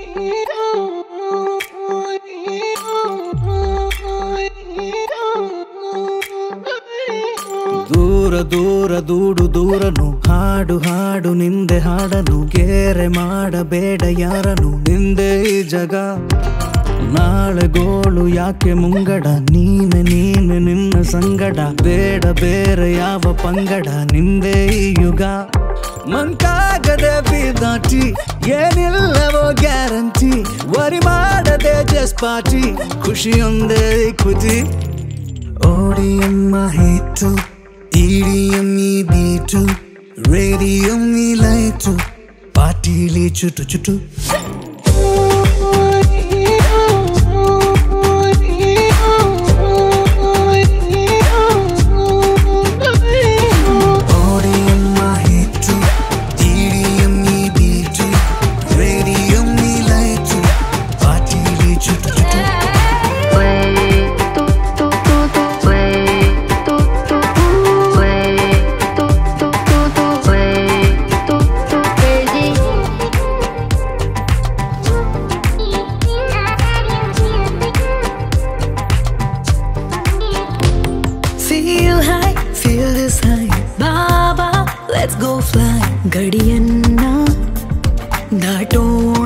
ದೂರ ದೂರ ದೂಡು ದೂರನು ಹಾಡು ಹಾಡು ನಿಂದೆ ಹಾಡನು ಕೇರೆ ಮಾಡಬೇಡ ಯಾರನು ನಿಂದೆ ಈ ಜಗ ನಾಳೆ ಗೋಳು ಯಾಕೆ ಮುಂಗಡ ನೀನೆ ನೀನೆ ನಿನ್ನ ಸಂಗಡ ಬೇಡ ಬೇರೆ ಯಾವ ಪಂಗಡ ನಿಂದೆ ಈ ಯುಗ ಮಂಕಾಗದೆ ಬಿದಾಟಿ ಏನಿಲ್ಲವೋ ಗ್ಯಾರಂಟಿ ವರಿ ಮಾಡದೆ ಜಸ್ ಪಾಟಿ ಖುಷಿಯೊಂದೇ ಖುಷಿ ಓಡಿಯಮ್ಮ ಹಿಟ್ಟು ಇಡಿಯಮ್ಮಿ ಬೀಟು ರೇಡಿಯಮ್ಮಿ ಲೈಟು ಪಾಟೀಲಿ ಚುಟು ಚುಟು ಓಡಿಯಮ್ಮ ಹಿಟ್ಟು ಇಡಿಯಮ್ಮಿ ಬೀಟು ರೇಡಿಯಮ್ಮಿ ಲೈಟು ಪಾಟೀಲಿ ಚುಟು ಚುಟು Feel high, feel this high. Baba, let's go fly. ಗಡಿಯನ್ನ ದಾಟೋಣ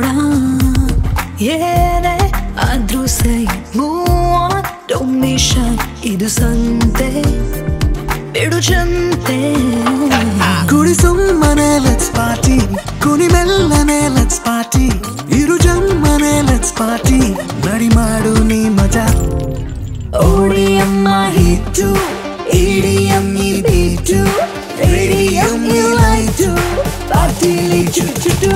ಏನೇ ಆದ್ರೂ ಸೈ ಮೂವ್ ಡೋಂಟ್ ಬಿ ಶೈ ಇದು ಸಂತೆ ಬಿಡು ಚಂತೆ ಕುಡಿ ಸುಮ್ಮನೆ ಲೆಟ್ಸ್ ಪಾರ್ಟಿ ಕುನಿ ಮೆಲ್ಲನೆ ಲೆಟ್ಸ್ ಪಾರ್ಟಿ ಇರು ಜಮ್ಮನೆ ಲೆಟ್ಸ್ ಪಾರ್ಟಿ ನಡಿ ಮಾಡು ನೀ ಮಜಾ ಓಡಿಯಮ್ಮ ಹಿಟ್ಟು ಇಡಿಯಮ್ಮಿ ಬೀಟು ರೇಡಿಯಮ್ಮಿ ಲೈಟು ಪಾರ್ಟಿಲಿ ಚು ಚುಟು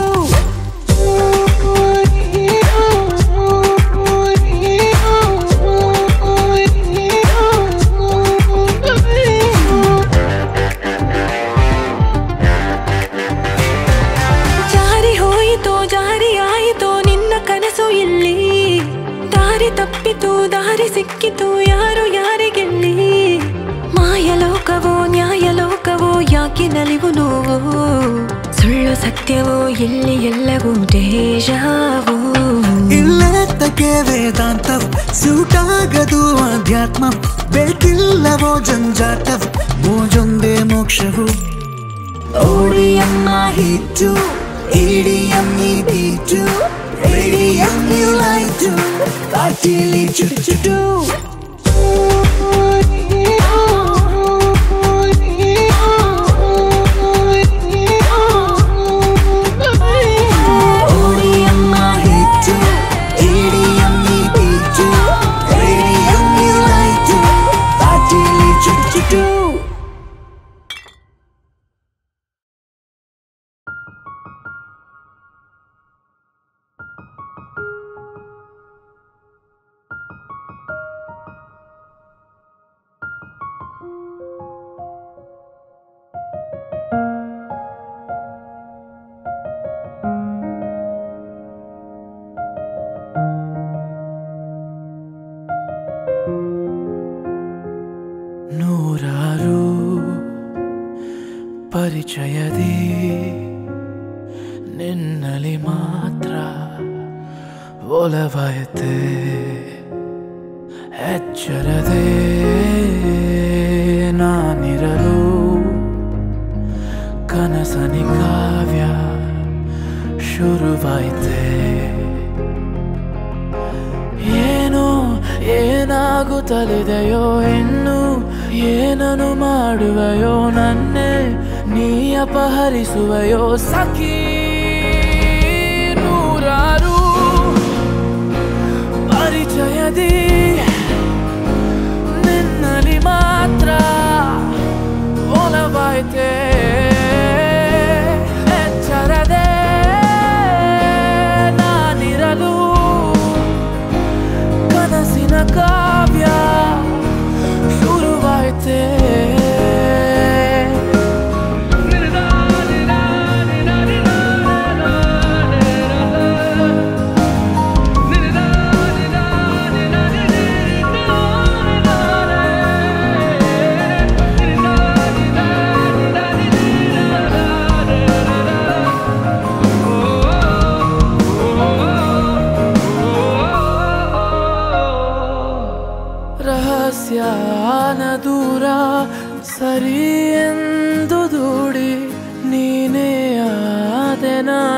ಜಾರಿ ಹೋಯಿತೋ ಜಾರಿ ಆಯಿತೋ ನಿನ್ನ ಕನಸು ಇಲ್ಲಿ ದಾರಿ ತಪ್ಪಿತು ದಾರಿ ಸಿಕ್ಕಿತು ಯಾರು ಯಾರಿಗೆಲ್ಲಿ ಮಾಯಲೋಕವೋ ನ್ಯಾಯಲೋಕವೋ ಯಾಕೆ ನಲಿವು ನೋವು ಸುಳ್ಳು ಸತ್ಯವೋ ಇಲ್ಲಿ ಎಲ್ಲವೂ ದೇಶವೋ ಇಲ್ಲೆತ್ತಕ್ಕೆ ವೇದಾಂತವ್ ಸೂಟಾಗದು ಆಧ್ಯಾತ್ಮ ಬೇಕಿಲ್ಲವೋ ಜಂಜಾಟವ್ ಮೋಜೊಂದೇ ಮೋಕ್ಷವು ಓಡಿಯಮ್ಮ ಹಿಟ್ಟು ಇಡಿಯಮ್ಮಿ ಬೀಟು ರೇಡಿಯಮ್ಮಿ ಲೈಟು ಪಾರ್ಟಿಲಿ ಚುಟು ಚುಟು ಓಡಿಯಮ್ಮ ಹಿಟ್ಟು ಇಡಿಯಮ್ಮಿ ಬೀಟು ರೇಡಿಯಮ್ಮಿ ಲೈಟು ಪಾರ್ಟಿಲಿ ಚುಟು ಚುಟು ನೂರಾರು ಪರಿಚಯದಿ ನಿನ್ನಲಿ ಮಾತ್ರ ಒಲವಾಯತೆ ಎಚ್ಚರದೆ ನಾನಿರಲು ಕನಸನಿ ಕಾವ್ಯ ಶುರುವಾಯಿತೆ ಏನೋ ಏನಾಗುತ್ತಲಿದೆಯೋ ಇನ್ನು ಏನನು ಮಾಡುವೆಯೋ ನನ್ನೇ ನೀ ಅಪಹರಿಸುವೆಯೋ ಸಖಿ ನೂರಾರು ಪರಿಚಯದಿ ನಿನ್ನಲಿ ಮಾತ್ರ ಒಲವಾಯ್ತೆ ಎಚ್ಚರದೆ ನಾನಿರಲು ಕನಸಿನ ಕಾವ್ಯ ಶುರುವಾಯ್ತೆ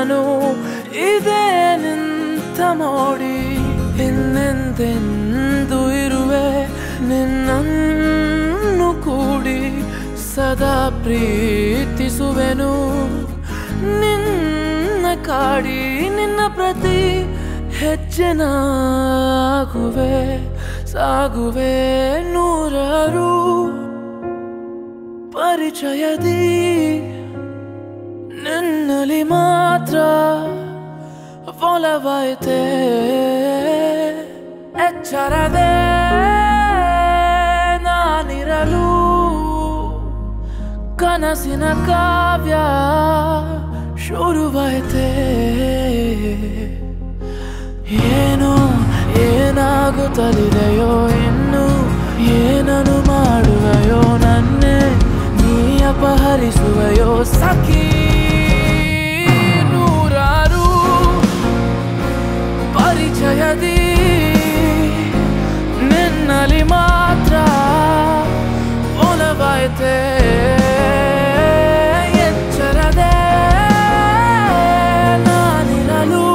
ನಾನು ಇದೇ ನಿಂತ ಮೋಡಿ ಇನ್ನೆಂದೆಂದು ಇರುವೆ ನಿನ್ನನ್ನು ಕೂಡಿ ಸದಾ ಪ್ರೀತಿಸುವೆನು ನಿನ್ನ ಕಾಡಿ ನಿನ್ನ ಪ್ರತಿ ಹೆಚ್ಚಿನಾಗುವೆ ಸಾಗುವೆ ನೂರಾರು ಪರಿಚಯದಿ ನಿನ್ನಲ್ಲಿ ಮಾತ್ರ ಒಲವಾಯ್ತೆ ಎಚ್ಚರದೆ ನಾನಿರಲು ಕನಸಿನ ಕಾವ್ಯ ಶುರುವಾಯ್ತೆ ಏನೋ ಏನಾಗುತ್ತಲಿದೆಯೋ ಇನ್ನು ಏನನು ಮಾಡುವೆಯೋ ನನ್ನೇ ನೀ ಅಪಹರಿಸುವೆಯೋ ಸಖಿ ನೂರಾರು ಪರಿಚಯದಿ ನಿನ್ನಲ್ಲಿ ಮಾತ್ರ ಒಲವಾಯ್ತೆ ಎಚ್ಚರದೆ ನಾನಿರಲು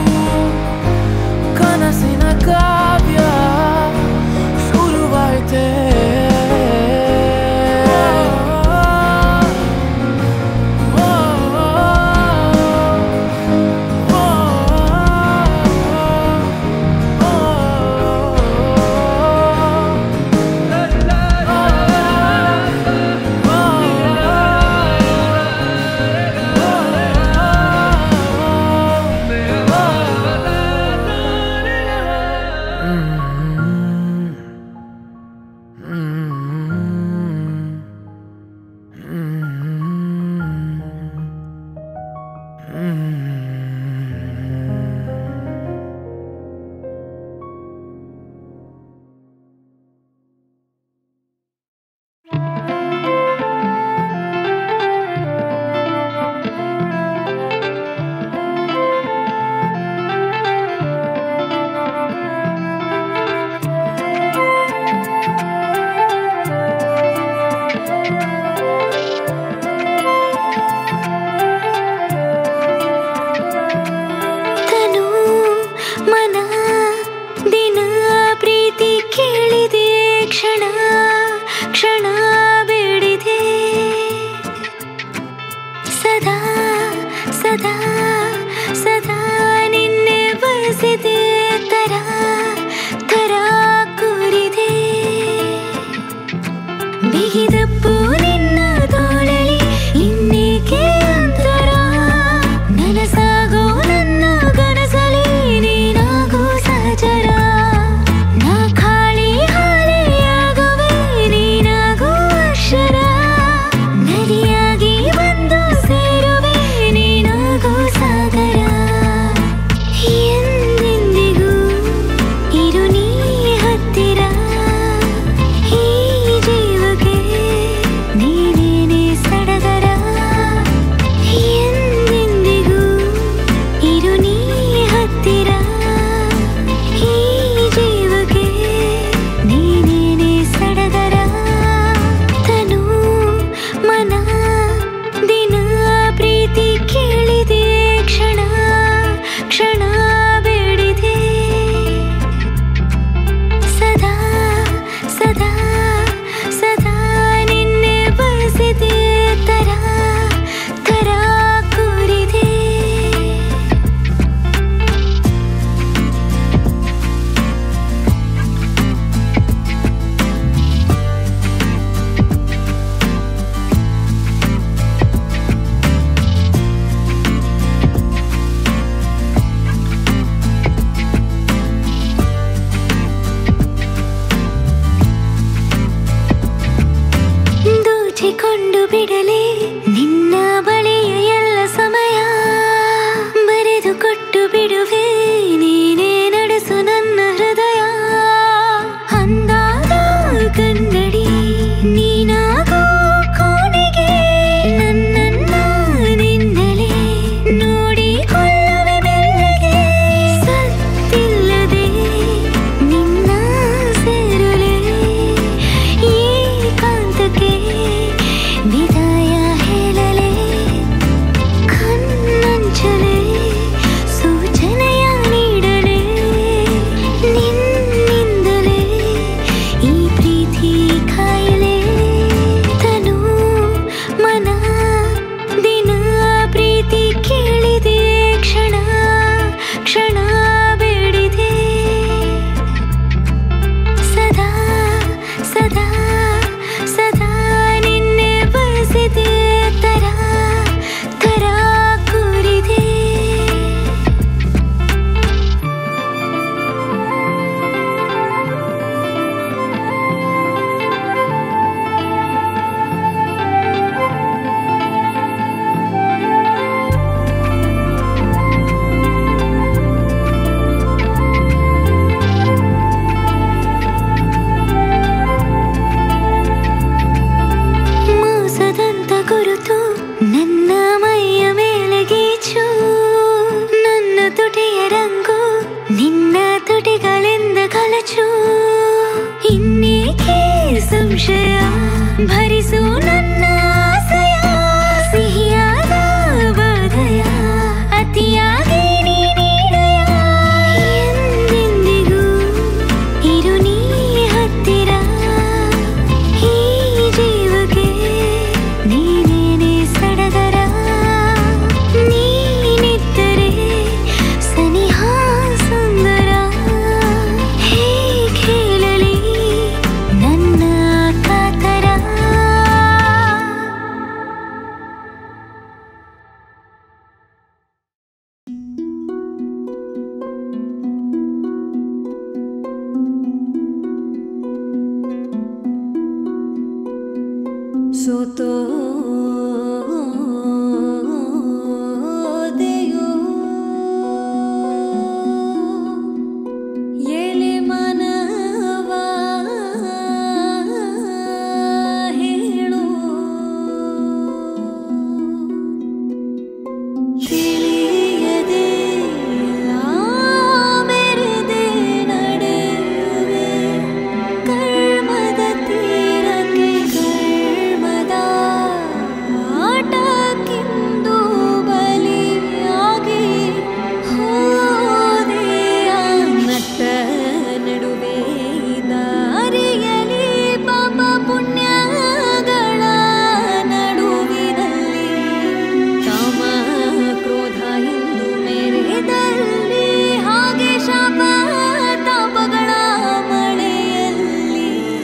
ಕನಸಿನ ಕಾವ್ಯ ಶುರುವಾಯ್ತೆ ತನು ಮನ ದಿನ ಪ್ರೀತಿ ಕೇಳಿದೆ ಕ್ಷಣ ಕ್ಷಣ ಬೇಡಿದೆ ಸದಾ ಸದಾ ಸದಾ ನಿನ್ನೆ ಬಯಸಿದೆ ತರ ತರ ಕೂರಿದೆ ಬಿಗಿದಪ್ಪು ನಿನ್ನ ತೋಳಲಿ ಇನ್ನೇಕೆ ಅಂತರ ನನಸಾಗೋ ನನ್ನ ಕನಸಲಿ ನೀನಾಗೋ ಸಹಚರ ನಾ ಖಾಲಿ ಹಾಲಿಯಾಗುವೆ ನೀನಾಗೋ ಅಕ್ಷರ ನದಿಯಾಗಿ ಬಂದು ಸೇರುವೆ ನೀನಾಗೋ ಸಾಗರ ಮುಚ್ಚು ಇನ್ನೇಕೆ ಸಂಶಯ ಭರಿಸು ನನ್ನ ಆಸೆಯ ಸಿಹಿಯಾದ ಬಾಧೆಯ ಅತಿಯಾಗಿ ನೀ ನೀಡೆಯ ಎಂದೆಂದಿಗೂ ಇರು ನೀ ಹತ್ತಿರ ಈ ಜೀವಕ್ಕೆ ನೀನೇನೆ ಸಡಗರ ನೀನಿದ್ದರೆ ಸನಿಹ ಸುಂದರ ಹೇಗೆ ಹೇಳಲಿ ನನ್ನ ಕಾತರ ಸೋತೋದೆಯೋ ಎಲೆ ಮನವ ಹೇಳು ತಿಳಿಯದೆ ಮೆರೆದೆ ನಡೆಯುವೆ ಕರ್ಮದ ತೀರಕ್ಕೆ ಕರ್ಮದ ಆಟಕ್ಕಿಂದು ಬಲಿಯಾಗಿ ಹೋದೆಯ ನಟ್ಟ ನಡುವೆ ದಾರಿಯಲಿ ಪಾಪ ಪುಣ್ಯಗಳ ನಡುವಿನಲ್ಲಿ ಕಾಮ ಕ್ರೋಧ ಎಂದು ಮೆರೆದಲ್ಲಿ ಹಾಗೆ ಶಾಪ ತಾಪಗಳ ಮಳೆಯಲ್ಲಿ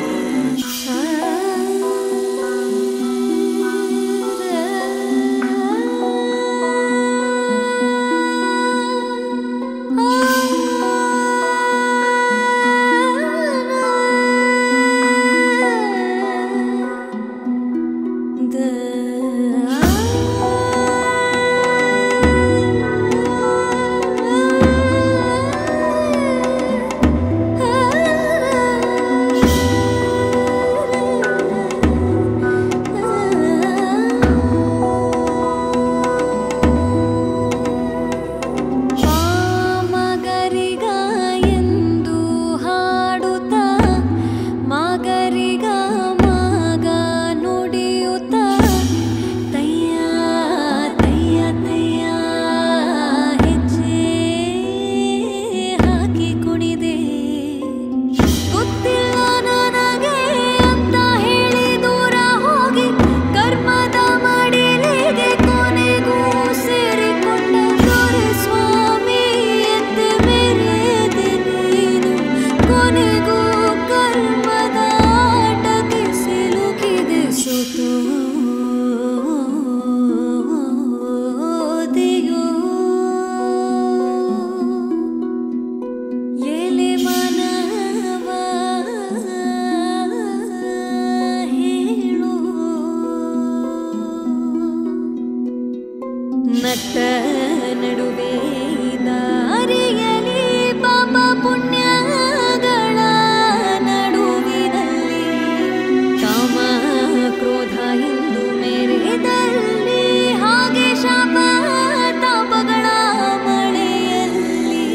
ಮಗರಿಗ ಎಂದು ಹಾಡುತ್ತ ಮಗರಿಗ ಮಗ ನುಡಿಯುತ್ತ ತಯ್ಯ ತಯ್ಯ ತಯ್ಯ ಹೆಜ್ಜೆ ಹಾಕಿ ಕುಣಿದೆ ಗೊತ್ತಿಲ್ಲ ನನಗೆ ಅಂತ ಹೇಳಿ ದೂರ ಹೋಗಿ ಕರ್ಮದ ಮಡಿಲಿಗೆ ಕೊನೆಗೂ ಸೇರಿಕೊಂಡ ದೊರೆ ಸ್ವಾಮಿ ಎದ್ದೆ ಮೆರೆದೆ ನೀನು ಕೊನೆಗೂ ಕರ್ಮದ ಆಟಕ್ಕೆ ಸಿಲುಕಿದೆ ಸೋತೋದೆಯೋ ಎಲೆ ಮನವ ಹೇಳು ನಟ್ಟ ನಡುವೆ ದಾರಿಯಲಿ ಪಾಪ ಪುಣ್ಯಗಳ ನಡುವಿನಲ್ಲಿ ಕಾಮ ಕ್ರೋಧ ಎಂದು ಮೆರೆದಲ್ಲಿ ಹಾಗೆ ಶಾಪ ತಾಪಗಳ ಮಳೆಯಲ್ಲಿ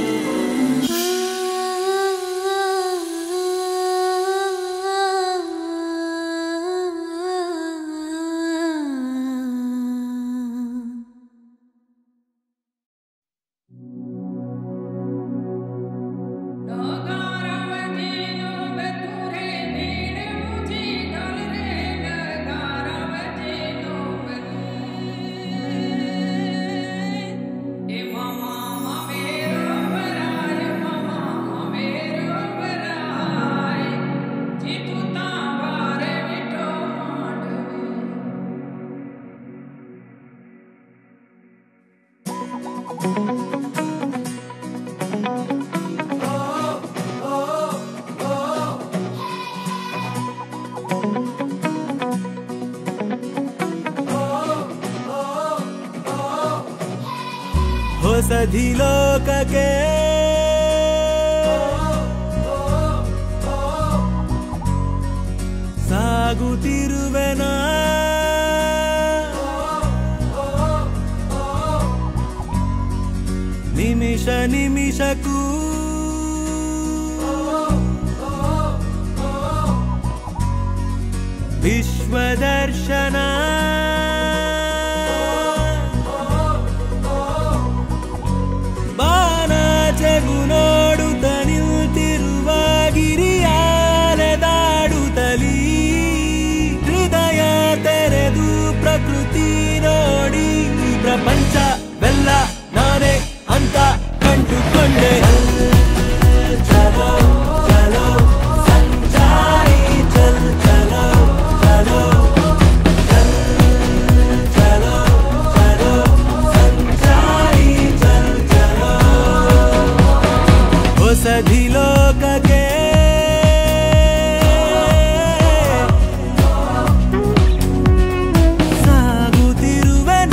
ಹೊಸಧಿ ಲೋಕಕ್ಕೆ ಸಾಗುತ್ತಿರುವೆನ ನಿಮಿಷ ನಿಮಿಷಕ್ಕೂ ವಿಶ್ವದರ್ಶನ ಬಾನಾಚೆಗು ನೋಡುತ್ತ ನಿಲ್ತಿರುವ ಗಿರಿಯಾಲೆದಾಡುತ್ತಲೀ ಹೃದಯ ತೆರೆದು ಪ್ರಕೃತಿ ನೋಡಿ ಈ ಪ್ರಪಂಚವೆಲ್ಲ ನಾನೇ ಅಂತ ಕಂಡುಕೊಂಡೆ ಚಲೋ ಚಲೋ ಸಂಚಾರಿ ಚಲ್ ಚಲೋ ಚಲೋ ಚಲ್ ಚಲೋ ಚಲೋ ಸಂಚಾರಿ ಚಲ್ ಚಲೋ ಹೊಸಧಿ ಲೋಕಕ್ಕೆ ಸಾಗುತ್ತಿರುವೆನ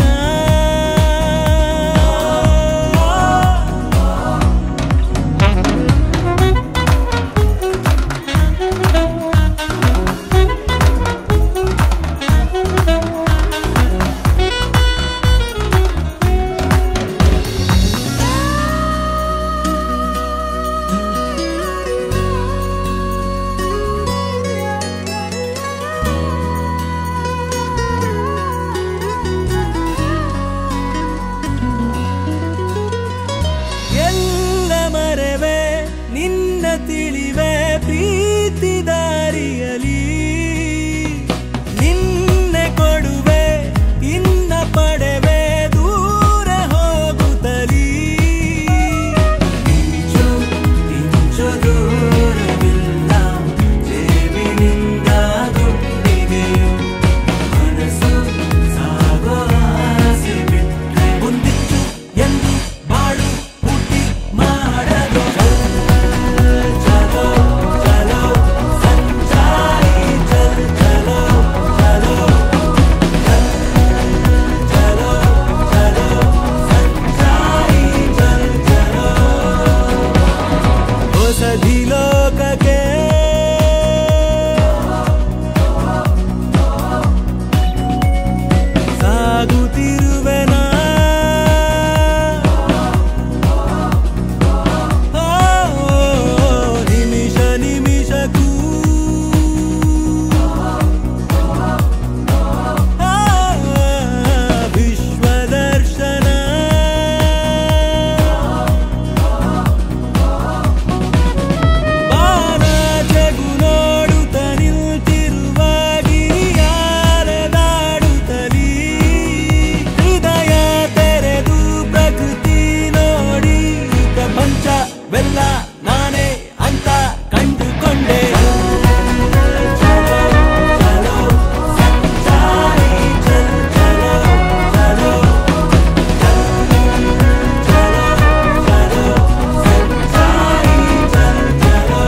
ಎಲ್ಲ ಮರೆವೆ ನಿನ್ನ ತಿಳಿವೆ ಪ್ರೀತಿ ದಾರಿಯಲಿ ನಿನ್ನೆ ಕೊಡುವೆ ಇನ್ನ ಪಡೆವೆ ದೂರ ಹೋಗುತ್ತಲೀ ಇಂಚು ಇಂಚು ದೂರವಿಲ್ಲ ಜೇಬಿನಿಂದ ದುಡ್ಡಿಗೆಯು ಮನಸ್ಸು ಸಾಗೋ ಆಸೆ ಬಿಟ್ರೆ ಮುಂದಿತ್ತು ಎಂದು ಬಾಳು ಹುಟ್ಟಿ ಮಾಡಲು ಚಲೋ ಚಲೋ ಸಂಚಾರಿ ಚಲ್ ಚಲೋ ಚಲೋ ಚಲೋ ಚಲೋ ಸಂಚಾರಿ ಚಲ್ ಚಲೋ ಹೊಸಧಿ ಲೋಕಕ್ಕೆ ಸಾಗುತ್ತಿರುವೆನ ನಿಮಿಷ ನಿಮಿಷಕ್ಕೂ ವಿಶ್ವದರ್ಶನ ಬಾನಾಚೆಗು ನೋಡುತ್ತ ನಿಲ್ತಿರುವ ಗಿರಿಯಾಲೆದಾಡುತ್ತಲೀ ಹೃದಯ ತೆರೆದು ಪ್ರಕೃತಿ ನೋಡಿ ಪ್ರಪಂಚವೆಲ್ಲ ನಾನೇ ಅಂತ ಕಂಡುಕೊಂಡೆ ಚಲೋ ಚಲೋ ಸಂಚಾರಿ ಚಲ್ ಚಲೋ ಚಲೋ ಚಲೋ ಚಲೋ ಸಂಚಾರಿ ಚಲ್ ಚಲೋ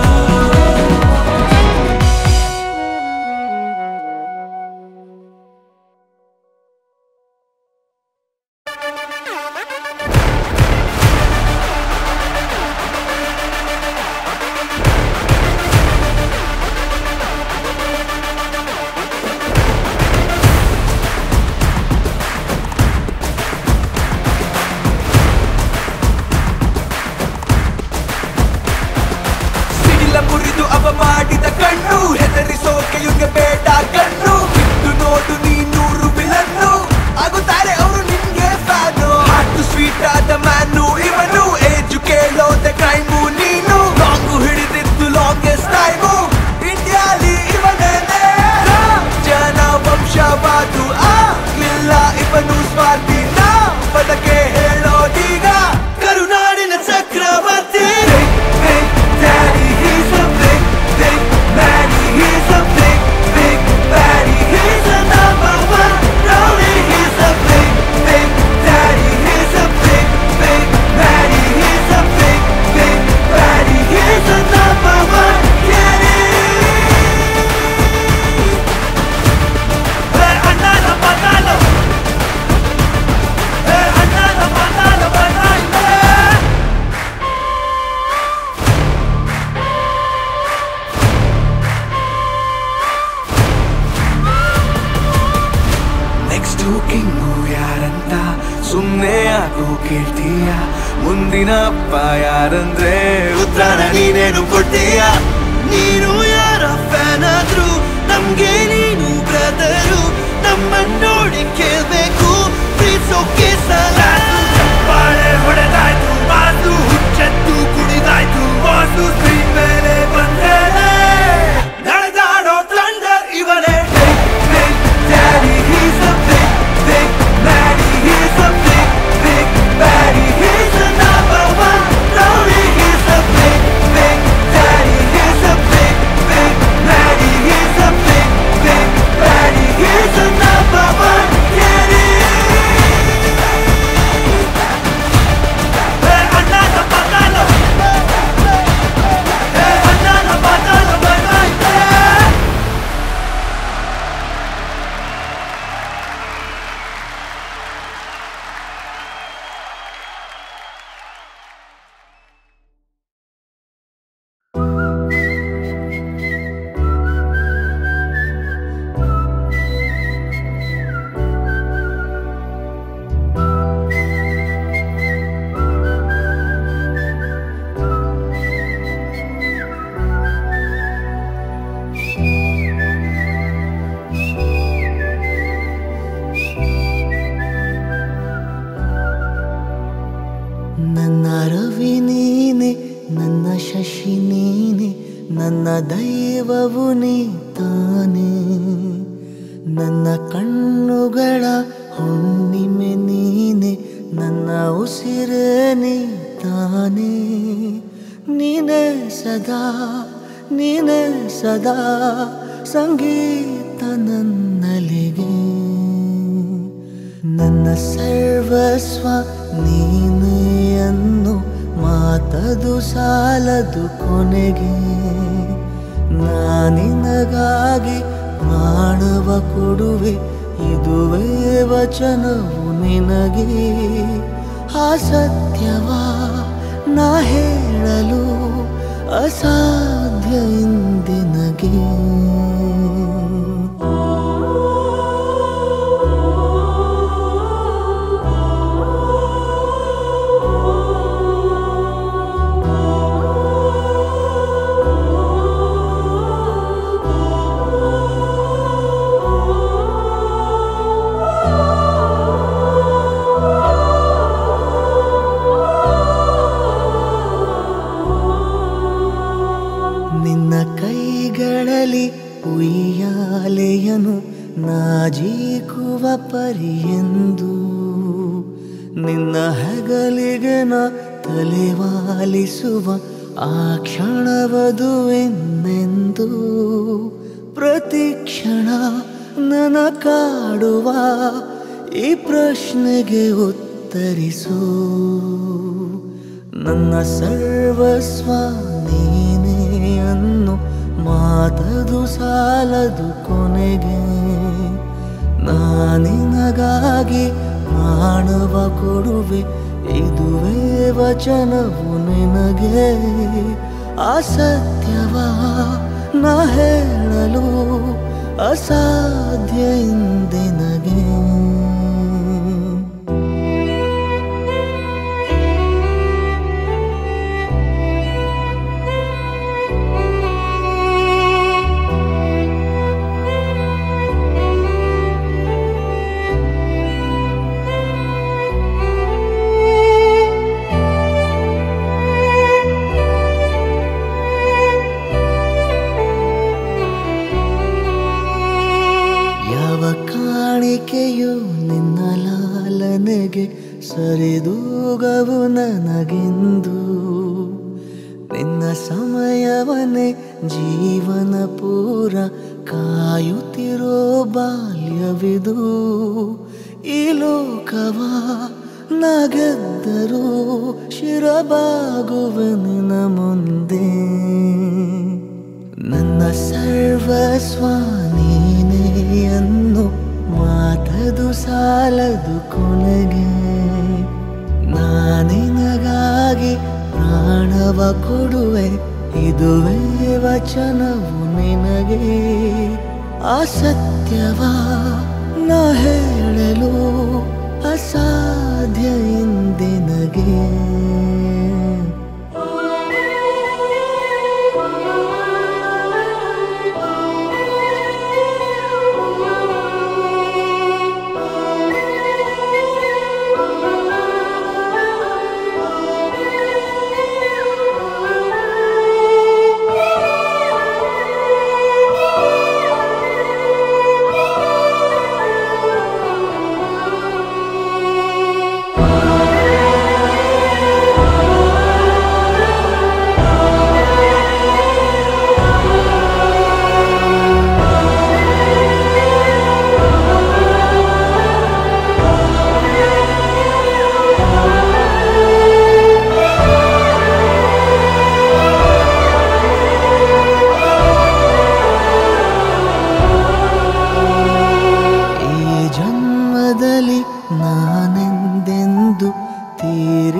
ಸಿಡಿಲ ಮುರಿದು ಅವ ಮಾಡಿದ ಕಣ್ಣು ಹೆದರಿಸೋಕೆ ಇವ್ಗೆ ಬೇಡ ಕಣ್ಣು ಬಿಟ್ಟು ನೋಡು ನೀ ನೂರು ಬಿಲನ್ನು ಆಗುತ್ತಾರೆ ಅವರು ನಿನ್ಗೆ ಫ್ಯಾನು ಹಾಟು ಸ್ವೀಟ್ ಆದ ಮ್ಯಾನು ಇವನು ಏಜು ಕೇಳೋದ ಕ್ರೈಮು ನೀನು ಲಾಂಗು ಹಿಡಿದಿದ್ದು ಲಾಂಗೆಸ್ಟ್ ಟೈಮು ಇಂಡಿಯಾಲಿ ಇವನೇನೆ ಜನ ವಂಶವಾದು ಆಗ್ಲಿಲ್ಲ ಇವನು ಸ್ವಾರ್ಥಿ ನಾ ಬದಕೆ ಹೇಳೋದೀಗ ಕರುನಾಡಿನ ಚಕ್ರವರ್ತಿ Big, big daddy, he's a big, big baddie. He's a big, big baddie. He's a number one rolling. He's a big, big daddy. He's a big, big baddie. He's a big, big baddie. He's a number one daddy. Hey, another banana. Hey, another banana, banana. Next king ಯಾರಂತ ಸುಮ್ಮನೆ ಯಾಕೋ ಕೇಳ್ತೀಯ ಮುಂದಿನ ಅಪ್ಪ ಯಾರಂದ್ರೆ ಉತ್ತರ ನೀನೇನು ಕೊಡ್ತೀಯ ನೀನು ಯಾರ ಫ್ಯಾನ್ ಆದ್ರೂ ನಮ್ಗೆ ನೀನು ಯಾರಾದರೂ ನಮ್ಮನ್ನೋಡಿ ಕೇಳ್ಬೇಕು ಪ್ರೀಸೋಕೆ ಸಲ ಚಪ್ಪಾಳೆ ಹೊಡೆದಾಯ್ತು ಮಾತು ಹುಚ್ಚೆತ್ತು ಕುಣಿದಾಯ್ತು ಮಾತು ಸ್ಕ್ರೀನ್ ಮೇಲೆ ಬಂದರೆ ನಡೆದಾಡೋ ಥಂಡರ್ ಇವನೇ Big, big daddy, he's a big, big baddie. He's a big, big baddie. He's the number one rowdy. He's a big, big daddy. He's a big, big baddie. He's a big, big baddie. He's the number one daddy. Hey, another batalo. Hey, another batalo, bye bye. Hey. ನನ್ನ ರವಿ ನೀನೆ ನನ್ನ ಶಶಿ ನೀನೆ ನನ್ನ ದೈವವು ನೀ ತಾನೆ ನನ್ನ ಕಣ್ಣುಗಳ ಹುಣ್ಣಿಮೆ ನೀನೆ ನನ್ನ ಉಸಿರೇ ನೀ ತಾನೆ ನೀನೆ ಸದಾ ನೀನೆ ಸದಾ ಸಂಗೀತ ನನ್ನಲಿಗೆ ನನ್ನ ಸರ್ವಸ್ವ ನೀನೇ ಅನ್ನು ಮಾತದು ಸಾಲದು ಕೊನೆಗೆ ನಾನಿನಗಾಗಿ ಪ್ರಾಣವ ಕೊಡುವೆ ಇದುವೇ ವಚನವು ನಿನಗೆ ಆ ಸತ್ಯವ ನಾ ಹೇಳಲು ಅಸಾಧ್ಯ ಇಂದಿನಗೆ ನಿನ್ನ ಕೈಗಳಲ್ಲಿ ಉಯ್ಯಾಲೆಯನು ನಾಜೀಕುವ ಪರಿಯೆಂದು ನಿನ್ನ ಹೆಗಲಿಗೆ ನ ತಲೆವಾಲಿಸುವ ಆ ಕ್ಷಣವದುವೆಂದೆಂದು ಪ್ರತಿ ಕ್ಷಣ ನನ ಕಾಡುವ ಈ ಪ್ರಶ್ನೆಗೆ ಉತ್ತರಿಸು ನನ್ನ ಸರ್ವಸ್ವ ನೀನೇ ಅನ್ನು ಮಾತದು ಸಾಲದು ಕೊನೆಗೆ ನಾನಿನಗಾಗಿ ಪ್ರಾಣವ ಕೊಡುವೆ ಇದುವೇ ವಚನವು ನಿನಗೆ ಆ ಸತ್ಯವ ನಾ ಹೇಳಲು ಅಸಾಧ್ಯ ಇಂದಿನಗೆ ಯಾವ ಕಾಣಿಕೆಯು ನಿನ್ನ ಲಾಲನೆಗೆ ಸರಿದೂಗವು ನನಗೆಂದು ನಿನ್ನ ಸಮಯವನೇ ಜೀವನ ಪೂರ ಕಾಯುತ್ತಿರೋ ಬಾಲ್ಯವಿದು ಈ ಲೋಕವ ನಗೆದ್ದರೂ ಶಿರಬಾಗುವೆ ನಿನ್ನ ಮುಂದೆ ನನ್ನ ಸರ್ವಸ್ವ ನೀನೇ ಅನ್ನು ಮಾತದು ಸಾಲದು ಕೊನೆಗೆ ನಾನಿನಗಾಗಿ ಪ್ರಾಣವ ಕೊಡುವೆ ಇದುವೇ ವಚನವು ನಿನಗೆ ಆ ಸತ್ಯವ ನಾ ಹೇಳಲು ಅಸಾಧ್ಯ ಇಂದಿನಗೆ ಆ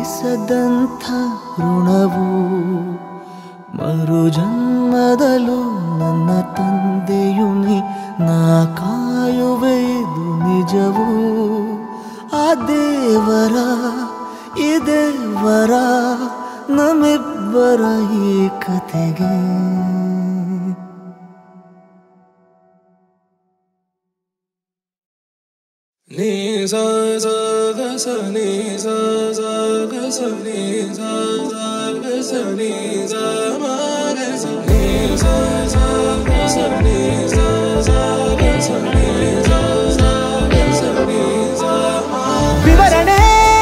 ತೀರಿಸದಂಥ ಋಣವು ಮರು ಜನ್ಮದಲ್ಲೂ ನನ್ನ ತಂದೆಯು ನೀ ನಾ ಕಾಯುವೆ ಇದು ನಿಜವು ಆ ದೇವರ ಈ ದೇವರ ನಮ್ಮಿಬ್ಬರ ಈ ಕತೆಗೆ Ni sa sa ga sa ni sa sa ga sa ni sa sa ga sa ni sa ma ga sa ni sa sa ga sa ni sa sa ga sa ni sa sa ga sa ni sa ma ವಿವರಣೆ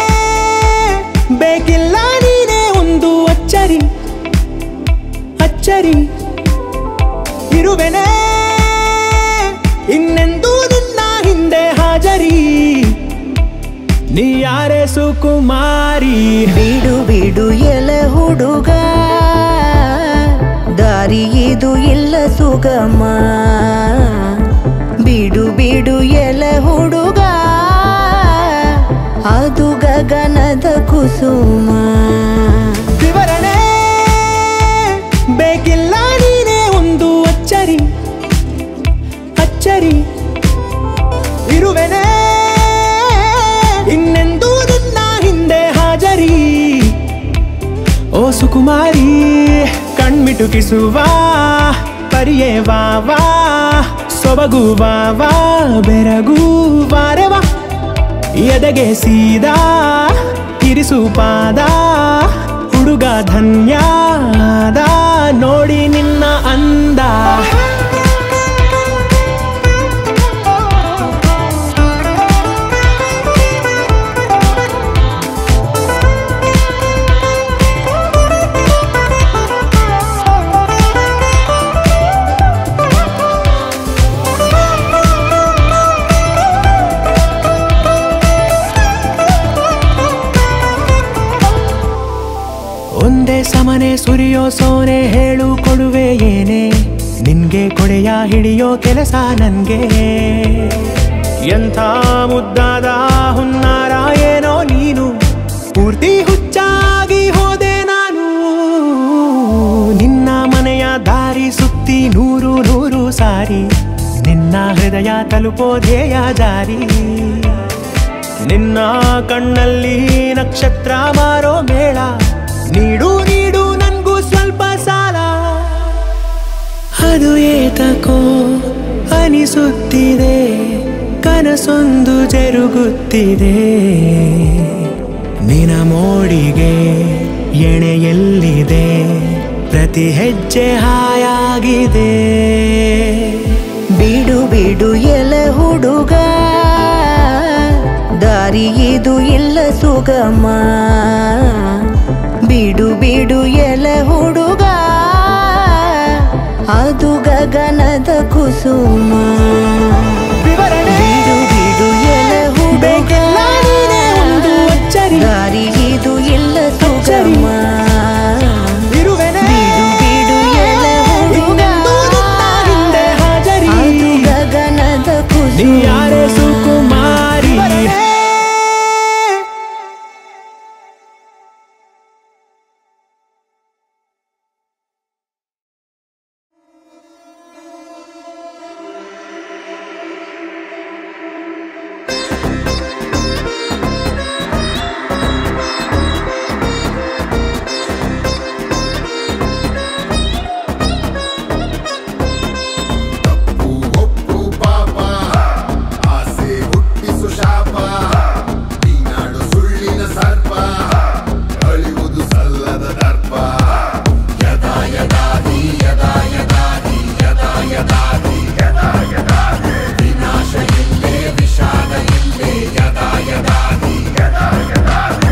ಬೇಕಿಲ್ಲ ನೀನೇ ಒಂದು ಅಚ್ಚರಿ ಅಚ್ಚರಿ ಇರುವೆನೆ ಇನ್ನೆಂದೂ ನಿನ್ನ ಹಿಂದೆ ಹಾಜರಿ ನೀ ಯಾರೇ ಸುಕುಮಾರಿ ಬಿಡು ಬಿಡು ಎಲೆ ಹುಡುಗ ದಾರಿ ಇದು ಇಲ್ಲ ಸುಗಮ ಬಿಡು ಬಿಡು ಎಲೆ ಹುಡುಗ ಅದು ಗಗನದ ಕುಸುಮ ವಿವರಣೆ ಬೇಕಿಲ್ಲ ನೀನೇ ಒಂದು ಅಚ್ಚರಿ ಅಚ್ಚರಿ ಇರುವೆನೆ ಇನ್ನೆಂದೂ ನಿನ್ನ ಹಿಂದೆ ಹಾಜರಿ ಓ ಸುಕುಮಾರಿ ಕಣ್ಮಿಟುಕಿಸುವ ಪರಿಯೇ ವಾ ವಾ ಸೊಬಗು ವಾ ವಾ ಬೆರಗು ವಾರೆವಾ ಎದೆಗೆ ಸೀದಾ ಇರಿಸು ಪಾದ ಹುಡುಗ ಧನ್ಯಾದ ನೋಡಿ ನಿನ್ನ ಅಂದ ಒಂದೇ ಸಮನೆ ಸುರಿಯೋ ಸೋನೆ ಹೇಳು ಕೊಡುವೆ ಏನೇ ನಿನ್ಗೆ ಕೊಡೆಯ ಹಿಡಿಯೋ ಕೆಲಸ ನನ್ಗೆ ಎಂಥ ಮುದ್ದಾದ ಹುನ್ನಾರ ಏನೋ ನೀನು ಪೂರ್ತಿ ಹುಚ್ಚಾಗಿ ಹೋದೆ ನಾನು ನಿನ್ನ ಮನೆಯ ದಾರಿ ಸುತ್ತಿ ನೂರು ನೂರು ಸಾರಿ ನಿನ್ನ ಹೃದಯ ತಲುಪೋ ಧ್ಯೇಯ ಜಾರಿ ನಿನ್ನ ಕಣ್ಣಲ್ಲಿ ನಕ್ಷತ್ರ ಮಾರೋ ಮೇಳ ನೀಡು ನೀಡು ನನ್ಗೂ ಸ್ವಲ್ಪ ಸಾಲ ಅದು ಏತಕೋ ಅನಿಸುತ್ತಿದೆ ಕನಸೊಂದು ಜರುಗುತ್ತಿದೆ ನಿನ ಮೋಡಿಗೆ ಎಣೆಯಲ್ಲಿದೆ ಪ್ರತಿ ಹೆಜ್ಜೆ ಹಾಯಾಗಿದೆ ಬಿಡು ಬಿಡು ಎಲೆ ಹುಡುಗ ದಾರಿ ಇದು ಇಲ್ಲ ಸುಗಮ ಬಿಡು ಬಿಡು ಎಲೆ ಹುಡುಗ ಅದು ಗಗನದ ಕುಸುಮ ವಿವರಣೆ ಬಿಡು ಬಿಡು ಎಲೆ ಹುಡುಗ ಬೇಕಿಲ್ಲ ನೀನೇ ಒಂದು ಅಚ್ಚರಿ ದಾರಿ ಇದು ಇಲ್ಲ ಸುಗಮ ಇರುವೆನೆ ಬಿಡು ಬಿಡು ಎಲೆ ಹುಡುಗ ಇನ್ನೆಂದೂ ನಿನ್ನ ಹಿಂದೆ ಹಾಜರಿ ಅದು ಗಗನದ ನೀ ಯಾರೇ ಕುಸುಮ ಸುಕುಮಾರಿ ತಪ್ಪು ಒಪ್ಪು ಪಾಪ ಆಸೆ ಹುಟ್ಟಿಸು ಶಾಪ ನೀನಾಡು ಸುಳ್ಳಿನ ಸರ್ಪ ಅಳಿಯುವುದು ಸಲ್ಲದ ದರ್ಪ ಯದಾ ಯದಾ ಹಿ ಯದಾ ಯದಾ ಹಿ ಯದಾ ಯದಾ ಹಿ ಯದಾ ಯದಾ ಹಿ ವಿನಾಶ ಎಲ್ಲೇ ವಿಷಾದ ಎಲ್ಲೇ ಯದಾ ಯದಾ ಹಿ ಯದಾ ಯದಾ ಹಿ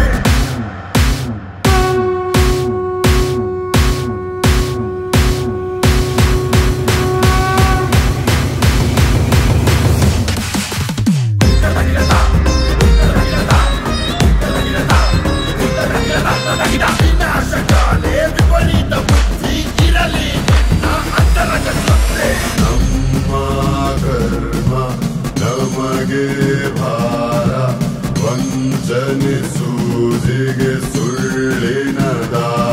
ನಮ್ಮ ಕರ್ಮ ನಮಗೆ ಭಾರ ವಂಚನೆ ಸೂರ ಸೂಜಿಗೆ ಸುಳ್ಳಿನ ದಾರಿ